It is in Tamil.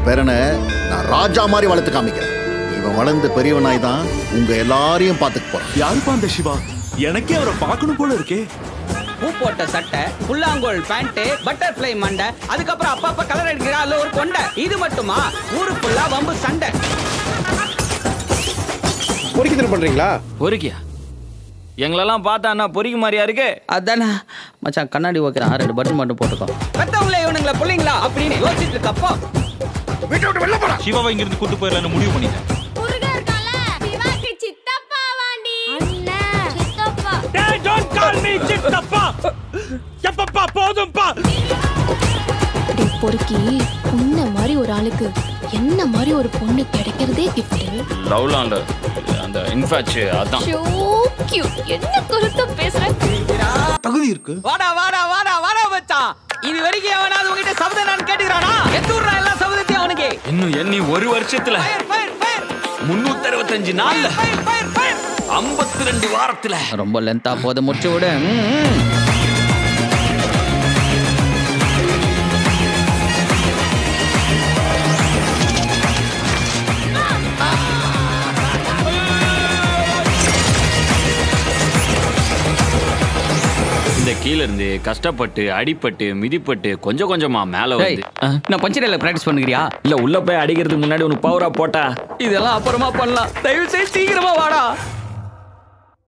பேரனை நான் ராஜா மாதிரி வளர்த்து காமிக்கிறேன் இவன் வளர்ந்து பெரியவனாய் தான் உங்க எல்லாரையும் பார்த்துக்க போறான் யாருப்பா அந்த சிவா எனக்கே அவரை பார்க்கணும் போல இருக்கே பூ போட்ட சட்டை புல்லாங்கோல் பேண்ட் பட்டர்ஃப்ளை மண்டை அதுக்கப்புறம் அப்பா அப்பா கலர் அடிக்கிறா அதுல ஒரு கொண்டை இது மட்டுமா ஊரு ஃபுல்லா வம்பு சண்டை பொறிக்கித்தனம் பண்றீங்களா பொறுக்கியா எங்களெல்லாம் பார்த்தா என்ன பொறிக்கு மாதிரியா இருக்கு அதானே மச்சான் கண்ணாடி ஓகே ரெண்டு பட்டன் மட்டும் போட்டுக்கோ பெத்தவங்களே இவனுங்களா பிள்ளைங்களா அப்படின்னு யோசிச்சுட்டு இருக்கப்போ சிவாவை இங்கிருந்து கூட்டு போயிடலாம்னு முடிவு பண்ணிட்டேன் முருகன் இருக்கான்ல சிவாக்கு சித்தப்பா வாண்டி அண்ணன் சித்தப்பா டேய் பொறுக்கி உன்ன மாதிரி ஒரு ஆளுக்கு என்ன மாதிரி ஒரு பொண்ணு கிடைக்கிறதே கிஃப்ட் லவ்லாண்ட அந்த இன்ஃபேக்ட் அதான் ஷோ கியூட் என்ன கருத்து பேசுற தகுதி இருக்கு வாடா வாடா வாடா வாடா மச்சான் இது வரைக்கும் எவனாவது உங்ககிட்ட சபதம் நான் கேட்டுக்கிறானா எத்தூர்றா எல்லா சபதத்தையும் அவனுக்கு இன்னும் எண்ணி ஒரு வருஷத்துல ஃபயர் ஃபயர் ஃபயர் முன்னூத்தி அறுபத்தஞ்சு நாள்ல ஃபயர் ஃபயர் ஃபயர் ஐம்பத்தி ரெண்டு வாரத்துல ரொம்ப லென்த்தா போத முடிச்சு விடு ம், ம். இந்த கீழ இருந்து கஷ்டப்பட்டு அடிபட்டு மிதிப்பட்டு கொஞ்சம் கொஞ்சமா மேல டேய், வந்து நான் பஞ்சடையில பிராக்டிஸ் பண்ணுகிறியா இல்ல உள்ள போய் அடிக்கிறதுக்கு முன்னாடி உனக்கு பவரா போட்டா இதெல்லாம் அப்புறமா பண்ணலாம் தயவு செய்து சீக்கிரமா வாடா